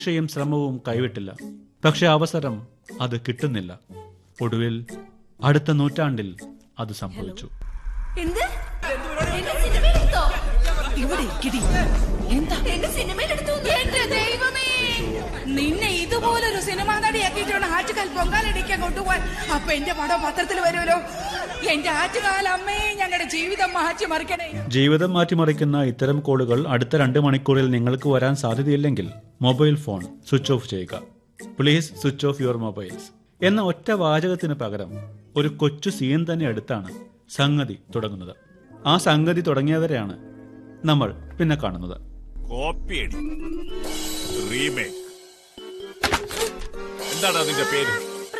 പ്രതീക്ഷയും ശ്രമവും കൈവിട്ടില്ല പക്ഷെ അവസരം അത് കിട്ടുന്നില്ല ഒടുവിൽ അടുത്ത നൂറ്റാണ്ടിൽ അത് സംഭവിച്ചു എന്ത് എന്റെ സിനിമയിലെടുത്തോ ഇവിടെ ഇരിക്കടി. എന്താ എന്റെ സിനിമയിലെടുത്തു എന്റെ ദൈവമേ നിന്നെ ഇതുപോലൊരു സിനിമാ നടിയാക്കിയിട്ടാണ് ആറ്റുകാൽ പൊങ്കാലടിക്കാൻ കൊണ്ടുപോവാൻ അപ്പൊ എന്റെ പടം പത്രത്തിൽ വരുമല്ലോ എന്റെ ആറ്റുകാൽ അമ്മേ ഞങ്ങളുടെ ജീവിതം മാറ്റി മറിക്കണേ ജീവിതം മാറ്റിമറിക്കുന്ന ഇത്തരം കോളുകൾ അടുത്ത രണ്ട് മണിക്കൂറിൽ നിങ്ങൾക്ക് വരാൻ സാധ്യതയില്ലെങ്കിൽ മൊബൈൽ ഫോൺ സ്വിച്ച് ഓഫ് ചെയ്യുക please switch off your mobiles എന്ന ഒറ്റ വാചകത്തിന് പകരം ഒരു കൊച്ചു സീൻ തന്നെ എടുത്താണ് സംഗതി തുടങ്ങുന്നത് ആ സംഗതി തുടങ്ങിയവരെയാണ് നമ്മൾ പിന്നെ കാണുന്നത് കോപ്പിയടി റീമേക്ക് എന്താണ് അതിന്റെ പേര്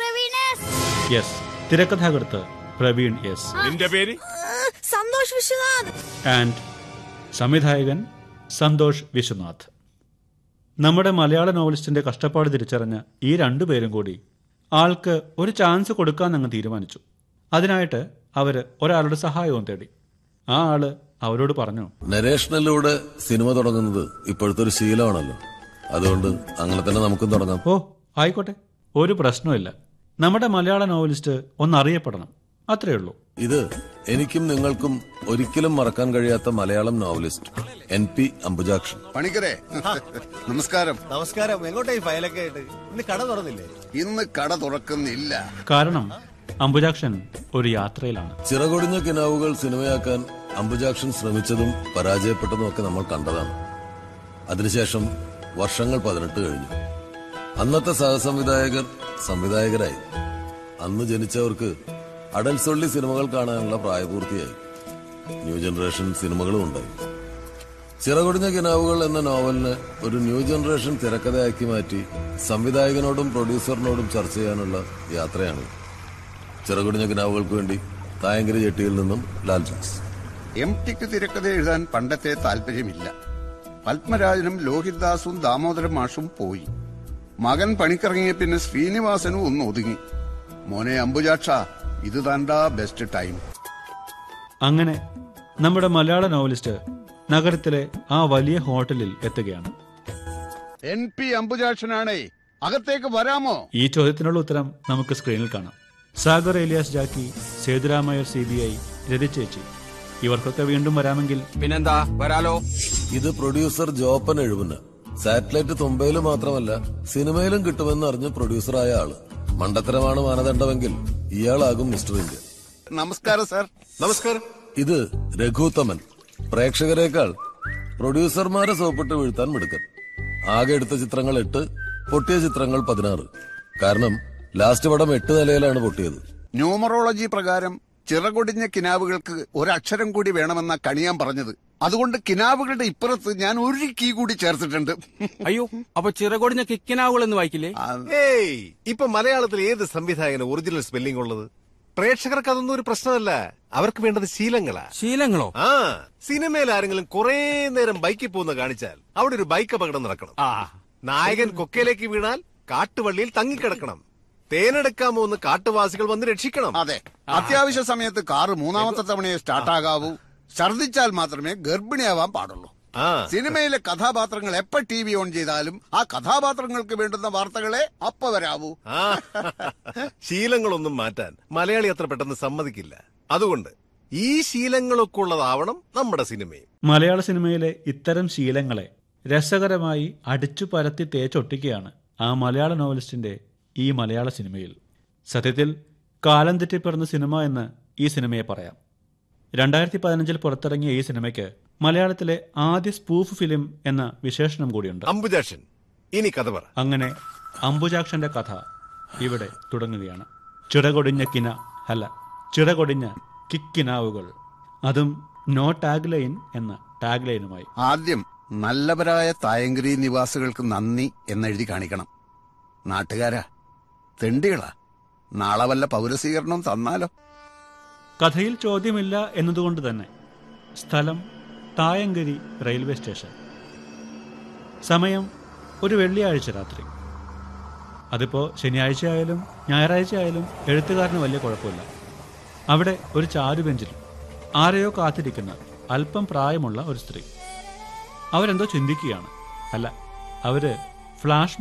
യെസ് തിരക്കഥാകൃത്ത് പ്രവീൺ എസ് നിന്റെ പേര് സന്തോഷ് വിശ്വനാഥ് ആൻഡ് സംവിധായകൻ സന്തോഷ് വിശ്വനാഥ് നമ്മുടെ മലയാള നോവലിസ്റ്റിന്റെ കഷ്ടപ്പാട് തിരിച്ചറിഞ്ഞ ഈ രണ്ടുപേരും കൂടി ആൾക്ക് ഒരു ചാൻസ് കൊടുക്കാന്നങ്ങ് തീരുമാനിച്ചു അതിനായിട്ട് അവര് ഒരാളുടെ സഹായവും തേടി ആ ആള് അവരോട് പറഞ്ഞു നരേഷനിലൂടെ സിനിമ തുടങ്ങുന്നത് ഇപ്പോഴത്തെ ഒരു ശീലമാണല്ലോ അതുകൊണ്ട് അങ്ങനെ തന്നെ നമുക്കും തുടങ്ങാം ഓ ആയിക്കോട്ടെ ഒരു പ്രശ്നമില്ല നമ്മുടെ മലയാള നോവലിസ്റ്റ് ഒന്നറിയപ്പെടണം അത്രേ ഉള്ളൂ ഇത് എനിക്കും നിങ്ങൾക്കും ഒരിക്കലും മറക്കാൻ കഴിയാത്ത Malayalam novelist N P Ambujakshan പണിക്കരെ നമസ്കാരം നമസ്കാരം എങ്ങോട്ടാ ഈ ഫയലൊക്കെ ആയിട്ട് ഇന്ന് കട തുറന്നില്ലേ ഇന്ന് കട തുറക്കുന്നില്ല കാരണം അംബുജാക്ഷൻ ഒരു യാത്രയിലാണ് ചിറകൊടിഞ്ഞ കിനാവുകൾ സിനിമയാക്കാൻ അംബുജാക്ഷൻ ശ്രമിച്ചതും പരാജയപ്പെട്ടതും ഒക്കെ നമ്മൾ കണ്ടതാണ് അതിനുശേഷം വർഷങ്ങൾ പതിനെട്ട് കഴിഞ്ഞു അന്നത്തെ സഹസംവിധായകർ സംവിധായകരായി അന്ന് ജനിച്ചവർക്ക് അടൽസൊള്ളി സിനിമകൾ കാണാനുള്ള പ്രായപൂർത്തിയായി ന്യൂ ജനറേഷൻ സിനിമകളും ഉണ്ടായി ചിറകൊടിഞ്ഞ കിനാവുകൾ എന്ന നോവലിന് ഒരു ന്യൂ ജനറേഷൻ തിരക്കഥയാക്കി മാറ്റി സംവിധായകനോടും പ്രൊഡ്യൂസറിനോടും ചർച്ച ചെയ്യാനുള്ള യാത്രയാണ് ചിറകൊടിഞ്ഞ കിനാവുകൾക്ക് വേണ്ടി തായങ്കരി ജെട്ടിയിൽ നിന്നും ലാൽ ജോസ് എം ടിക്ക് തിരക്കഥ എഴുതാൻ പണ്ടത്തെ താല്പര്യമില്ല പത്മരാജനും ലോഹിതദാസും ദാമോദരൻ മാഷും പോയി മകൻ പണിക്കിറങ്ങിയ പിന്നെ ശ്രീനിവാസനും ഒന്ന് ഒതുങ്ങി മോനെ അംബുജാക്ഷ ഇത് തണ്ടാ ബെസ്റ്റ് ടൈം അങ്ങനെ നമ്മുടെ മലയാള നോവലിസ്റ്റ് നഗരത്തിലെ ആ വലിയ ഹോട്ടലിൽ എത്തുകയാണ് എൻ പി അംബുജാക്ഷനാണേ അകത്തേക്ക് വരാമോ ഈ ചോദ്യത്തിനുള്ള ഉത്തരം നമുക്ക് സ്ക്രീനിൽ കാണാം Sagar alias Jacky Sethuramaiyer C B I രതിച്ചേച്ചി ഇവർക്കൊക്കെ വീണ്ടും വരാമെങ്കിൽ പിന്നെന്താ വരാലോ ഇത് പ്രൊഡ്യൂസർ ജോപ്പൻ എഴുപുന്ന സാറ്റലൈറ്റ് തുമ്പയില് മാത്രമല്ല സിനിമയിലും കിട്ടുമെന്ന് അറിഞ്ഞ് പ്രൊഡ്യൂസറായ ആള് മണ്ടത്തരമാണ് മാനദണ്ഡമെങ്കിൽ ഇയാളാകും മിസ്റ്റർ ഇന്ത്യ നമസ്കാരം സാർ നമസ്കാരം ഇത് രഘുത്തമൻ പ്രേക്ഷകരെക്കാൾ പ്രൊഡ്യൂസർമാരെ സോപ്പിട്ട് വീഴ്ത്താൻ മിടുക്കൻ ആകെ എടുത്ത ചിത്രങ്ങൾ എട്ട് പൊട്ടിയ ചിത്രങ്ങൾ പതിനാറ് കാരണം ലാസ്റ്റ് പടം എട്ട് നിലയിലാണ് പൊട്ടിയത് ന്യൂമറോളജി പ്രകാരം ചിറകൊടിഞ്ഞ കിനാവുകൾക്ക് ഒരക്ഷരം കൂടി വേണമെന്ന കണിയാൻ പറഞ്ഞത് അതുകൊണ്ട് കിനാവുകളുടെ ഇപ്പുറത്ത് ഞാൻ ഒരു കീ കൂടി ചേർത്തിട്ടുണ്ട് അയ്യോ അപ്പൊ ചിറകൊടിഞ്ഞ കിക്കിനാവുകൾ എന്ന് വായിക്കില്ലേ ആ, ഏയ് ഇപ്പൊ മലയാളത്തിൽ ഏത് സംവിധായകന് ഒറിജിനൽ സ്പെല്ലിംഗ് ഉള്ളത് പ്രേക്ഷകർക്ക് അതൊന്നും ഒരു പ്രശ്നമല്ല അവർക്ക് വേണ്ടത് ശീലങ്ങളാ ശീലങ്ങളോ ആ സിനിമയിൽ ആരെങ്കിലും കുറെ നേരം ബൈക്കിൽ പോകുന്ന കാണിച്ചാൽ അവിടെ ഒരു ബൈക്ക് അപകടം നടക്കണം ആ നായകൻ കൊക്കയിലേക്ക് വീണാൽ കാട്ടുവള്ളിയിൽ തങ്ങിക്കിടക്കണം തേനെടുക്കാൻ പോകുന്ന കാട്ടുവാസികൾ വന്ന് രക്ഷിക്കണം അതെ അത്യാവശ്യ സമയത്ത് കാറ് മൂന്നാമത്തെ തവണയെ സ്റ്റാർട്ടാകാവൂ ഛർദിച്ചാൽ മാത്രമേ ഗർഭിണിയാവാൻ പാടുള്ളൂ ആ സിനിമയിലെ കഥാപാത്രങ്ങൾ എപ്പോ ടി വി ഓൺ ചെയ്താലും ആ കഥാപാത്രങ്ങൾക്ക് വേണ്ടുന്ന വാർത്തകളെ അപ്പ വരാവൂ ആ ശീലങ്ങളൊന്നും മാറ്റാൻ മലയാളി അത്ര പെട്ടെന്ന് സമ്മതിക്കില്ല അതുകൊണ്ട് ഈ ശീലങ്ങളൊക്കെ ഉള്ളതാവണം നമ്മുടെ സിനിമയും മലയാള സിനിമയിലെ ഇത്തരം ശീലങ്ങളെ രസകരമായി അടിച്ചു പരത്തി തേച്ചൊട്ടിക്കുകയാണ് ആ മലയാള നോവലിസ്റ്റിന്റെ ഈ മലയാള സിനിമയിൽ സത്യത്തിൽ കാലം തെറ്റിപ്പിറന്ന സിനിമ എന്ന് ഈ സിനിമയെ പറയാം രണ്ടായിരത്തി പതിനഞ്ചിൽ പുറത്തിറങ്ങിയ ഈ സിനിമയ്ക്ക് മലയാളത്തിലെ ആദ്യ സ്പൂഫ് ഫിലിം എന്ന വിശേഷണം കൂടിയുണ്ട് അംബുജാക്ഷൻ ഇനി കഥ പറ അങ്ങനെ അംബുജാക്ഷന്റെ കഥ ഇവിടെ തുടങ്ങുകയാണ് ചിറകൊടിഞ്ഞ കിന അല്ല ചിറകൊടിഞ്ഞ കിക്കിനാവുകൾ അതും നോ ടാഗ് ലൈൻ എന്ന ടാഗ് ലൈനുമായി ആദ്യം നല്ലവരായ തായങ്കരി നിവാസികൾക്ക് നന്ദി എന്നെഴുതി കാണിക്കണം നാട്ടുകാരാ തെണ്ടികളാ നാളെ വല്ല പൗരസ്വീകരണം തന്നാലോ കഥയിൽ ചോദ്യമില്ല എന്നതുകൊണ്ട് തന്നെ സ്ഥലം തായങ്കരി റെയിൽവേ സ്റ്റേഷൻ സമയം ഒരു വെള്ളിയാഴ്ച രാത്രി അതിപ്പോൾ ശനിയാഴ്ച ആയാലും ഞായറാഴ്ച ആയാലും എഴുത്തുകാരന് വലിയ കുഴപ്പമില്ല അവിടെ ഒരു ചാരുബെഞ്ചിൽ ആരെയോ കാത്തിരിക്കുന്ന അല്പം പ്രായമുള്ള ഒരു സ്ത്രീ അവരെന്തോ ചിന്തിക്കുകയാണ് അല്ല അവര് ഫ്ലാഷ്